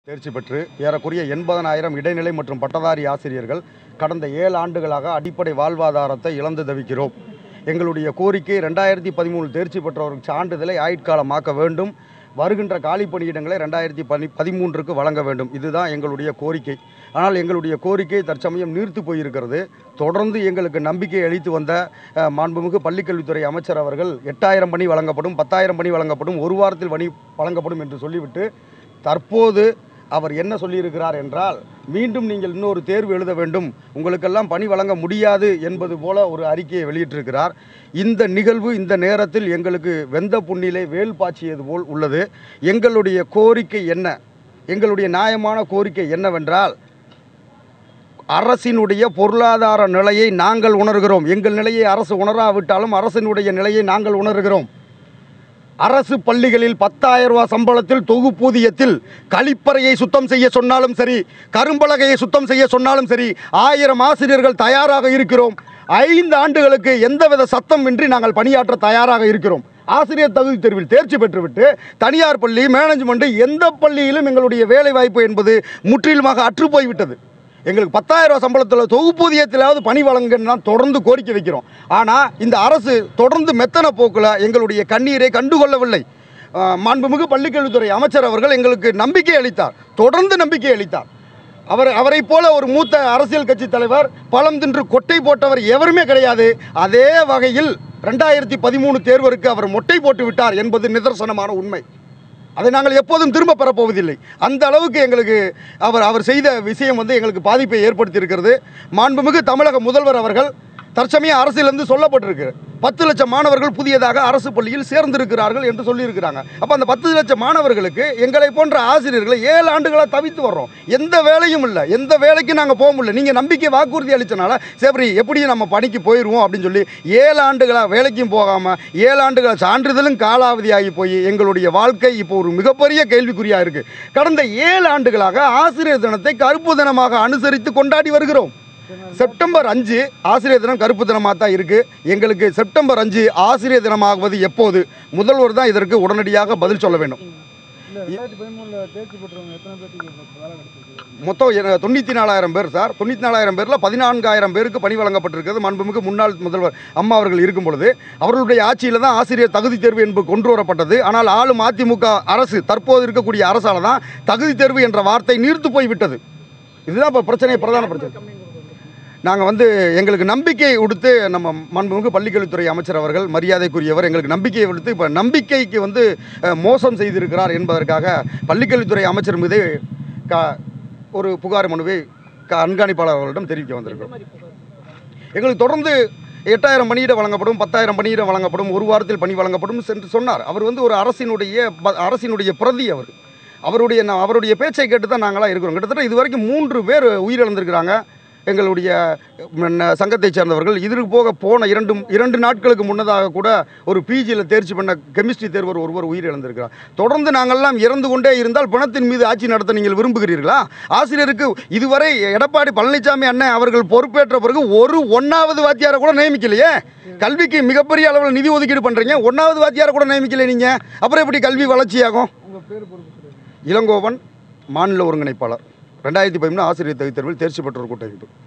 தேர்ச்சி பெற்று ஏறக்குறைய எண்பதனாயிரம் இடைநிலை மற்றும் பட்டதாரி ஆசிரியர்கள் கடந்த ஏழு ஆண்டுகளாக அடிப்படை வாழ்வாதாரத்தை இழந்து தவிக்கிறோம் எங்களுடைய கோரிக்கை ரெண்டாயிரத்தி பதிமூணு தேர்ச்சி பெற்றவருக்கு சான்றிதழை ஆயுட்காலமாக்க வேண்டும் வருகின்ற காலி பணியிடங்களை ரெண்டாயிரத்தி பதி பதிமூன்றுக்கு வழங்க வேண்டும் இதுதான் எங்களுடைய கோரிக்கை ஆனால் எங்களுடைய கோரிக்கை தற்சமயம் நீர்த்து போயிருக்கிறது தொடர்ந்து எங்களுக்கு நம்பிக்கை அளித்து வந்த அஹ், மாண்புமிகு பள்ளிக்கல்வித்துறை அமைச்சர் அவர்கள் எட்டாயிரம் பணி வழங்கப்படும் பத்தாயிரம் பணி வழங்கப்படும் ஒரு வாரத்தில் பணி வழங்கப்படும் என்று சொல்லிவிட்டு தற்போது அவர் என்ன சொல்லியிருக்கிறார் என்றால் மீண்டும் நீங்கள் இன்னொரு தேர்வு எழுத வேண்டும் உங்களுக்கெல்லாம் பணி வழங்க முடியாது என்பது போல ஒரு அறிக்கையை வெளியிட்டிருக்கிறார் இந்த நிகழ்வு இந்த நேரத்தில் எங்களுக்கு வெந்த புண்ணிலே வேல் பாய்ச்சியது போல் உள்ளது எங்களுடைய கோரிக்கை என்ன எங்களுடைய நியாயமான கோரிக்கை என்னவென்றால் அரசினுடைய பொருளாதார நிலையை நாங்கள் உணர்கிறோம் எங்கள் நிலையை அரசு உணராவிட்டாலும் அரசினுடைய நிலையை நாங்கள் உணர்கிறோம் அரசு பள்ளிகளில் பத்தாயிரம் ரூபாய் சம்பளத்தில் தொகுப்பூதியத்தில் கழிப்பறையை சுத்தம் செய்ய சொன்னாலும் சரி கரும்பலகையை சுத்தம் செய்ய சொன்னாலும் சரி ஆயிரம் ஆசிரியர்கள் தயாராக இருக்கிறோம் ஐந்து ஆண்டுகளுக்கு எந்தவித சத்தமின்றி நாங்கள் பணியாற்ற தயாராக இருக்கிறோம் ஆசிரியர் தகுதி தேர்வில் தேர்ச்சி பெற்றுவிட்டு தனியார் பள்ளி மேனேஜ்மெண்ட் எந்த பள்ளியிலும் எங்களுடைய வேலைவாய்ப்பு என்பது முற்றிலுமாக அற்று போய்விட்டது எங்களுக்கு பத்தாயிரம் ரூபாய் சம்பளத்தில் தொகுப்பூதியத்திலாவது பணி வழங்குன்னு தான் தொடர்ந்து கோரிக்கை வைக்கிறோம் ஆனால் இந்த அரசு தொடர்ந்து மெத்தன போக்கில் எங்களுடைய கண்ணீரை கண்டுகொள்ளவில்லை ஆஹ் மாண்புமிகு பள்ளிக்கல்வித்துறை அமைச்சர் அவர்கள் எங்களுக்கு நம்பிக்கை அளித்தார் தொடர்ந்து நம்பிக்கை அளித்தார் அவர் அவரை போல ஒரு மூத்த அரசியல் கட்சி தலைவர் பழம் தின்று கொட்டை போட்டவர் எவருமே கிடையாது அதே வகையில் ரெண்டாயிரத்தி பதிமூணு தேர்வருக்கு அவர் மொட்டை போட்டு விட்டார் என்பது நிதர்சனமான உண்மை அதை நாங்கள் எப்போதும் திரும்ப பெறப்போவதில்லை அந்த அளவுக்கு எங்களுக்கு அவர் அவர் செய்த விஷயம் வந்து எங்களுக்கு பாதிப்பை ஏற்படுத்தி இருக்கிறது மாண்புமிகு தமிழக முதல்வர் அவர்கள் தற்சமய அரசிலிருந்து சொல்லப்பட்டிருக்கு பத்து லட்சம் மாணவர்கள் புதியதாக அரசு பள்ளியில் சேர்ந்திருக்கிறார்கள் என்று சொல்லியிருக்கிறாங்க அப்போ அந்த பத்து லட்சம் மாணவர்களுக்கு எங்களை போன்ற ஆசிரியர்களை ஏழு ஆண்டுகளாக தவித்து வர்றோம் எந்த வேலையும் இல்லை எந்த வேலைக்கும் நாங்கள் போக முடியல நீங்கள் நம்பிக்கை வாக்குறுதி அளித்தனால சரி எப்படியும் நம்ம பணிக்கு போயிடுவோம் அப்படின்னு சொல்லி ஏழு ஆண்டுகளாக வேலைக்கும் போகாமல் ஏழு ஆண்டுகளாக சான்றிதழும் காலாவதியாகி போய் எங்களுடைய வாழ்க்கை இப்போ ஒரு மிகப்பெரிய கேள்விக்குறியாக இருக்குது கடந்த ஏழு ஆண்டுகளாக ஆசிரியர் தினத்தை கருப்பு தினமாக அனுசரித்து கொண்டாடி வருகிறோம் செப்டம்பர் அஞ்சு ஆசிரியர் தினம் கருப்பு தினமாக தான் இருக்குது எங்களுக்கு செப்டம்பர் அஞ்சு ஆசிரியர் தினமாகுவது எப்போது முதல்வர் தான் இதற்கு உடனடியாக பதில் சொல்ல வேண்டும் இல்ல ரெண்டாயிரத்தி பதிமூணுல தேர்ச்சி பெற்றவங்க எத்தனை பேருக்கு வேலை கிடைச்சிருக்கு மொத்தம் எ- தொண்ணூற்றி நாலாயிரம் பேர் சார் தொண்ணூற்றி நாலாயிரம் பேரில் பதினான்காயிரம் பேருக்கு பணி வழங்கப்பட்டிருக்கிறது மாண்புமிகு முன்னாள் முதல்வர் அம்மா அவர்கள் இருக்கும் பொழுது அவர்களுடைய ஆட்சியில் தான் ஆசிரியர் தகுதி தேர்வு என்பது கொண்டு வரப்பட்டது ஆனால் ஆளும் அதிமுக அரசு தற்போது இருக்கக்கூடிய அரசால் தான் தகுதி தேர்வு என்ற வார்த்தை நீர்த்து போய்விட்டது இதுதான் இப்போ பிரச்சனை பிரதான பிரச்சனை நாங்கள் வந்து எங்களுக்கு நம்பிக்கை கொடுத்து நம்ம மாண்புமிகு பள்ளிக்கல்வித்துறை அமைச்சர் அவர்கள் மரியாதைக்குரியவர் எங்களுக்கு நம்பிக்கையை கொடுத்து இப்போ நம்பிக்கைக்கு வந்து அஹ், மோசம் செய்திருக்கிறார் என்பதற்காக பள்ளிக்கல்வித்துறை அமைச்சர் மீது க ஒரு புகார் மனுவை கண்காணிப்பாளர் அவர்களிடம் தெரிவிக்க வந்திருக்கிறோம் எங்களுக்கு தொடர்ந்து எட்டாயிரம் பணியிட வழங்கப்படும் பத்தாயிரம் பணியிட வழங்கப்படும் ஒரு வாரத்தில் பணி வழங்கப்படும் என்று சொன்னார் அவர் வந்து ஒரு அரசினுடைய ப- அரசினுடைய பிரதி அவர் அவருடைய ந- அவருடைய பேச்சை கேட்டு தான் நாங்களாம் இருக்கிறோம் கிட்டத்தட்ட இது வரைக்கும் மூன்று பேர் உயிரிழந்திருக்கிறாங்க எங்களுடைய ம், சங்கத்தைச் சேர்ந்தவர்கள் இதற்கு போக போன இரண்டு இரண்டு நாட்களுக்கு முன்னதாக கூட ஒரு பிஜியில் தேர்ச்சி பண்ண கெமிஸ்ட்ரி தேர்வர் ஒருவர் உயிரிழந்திருக்கிறார் தொடர்ந்து நாங்கள்லாம் இறந்து கொண்டே இருந்தால் பணத்தின் மீது ஆட்சி நடத்த நீங்கள் விரும்புகிறீர்களா ஆசிரியருக்கு இதுவரை எடப்பாடி பழனிசாமி அண்ணன் அவர்கள் பொறுப்பேற்ற பிறகு ஒரு ஒன்றாவது வாத்தியாரை கூட நியமிக்கலையே கல்விக்கு மிகப்பெரிய அளவில் நிதி ஒதுக்கீடு பண்ணுறீங்க ஒன்றாவது வாத்தியாரை கூட நியமிக்கல நீங்கள் அப்புறம் எப்படி கல்வி வளர்ச்சியாகும் உங்க பேர் பொறுப்பு சொல்லுங்க இளங்கோவன் மாநில ஒருங்கிணைப்பாளர் ரெண்டாயிரத்தி பதிமூணு ஆசிரியர் தகுதி தேர்வில் தேர்ச்சி பெற்றோர் கூட்டமைப்பு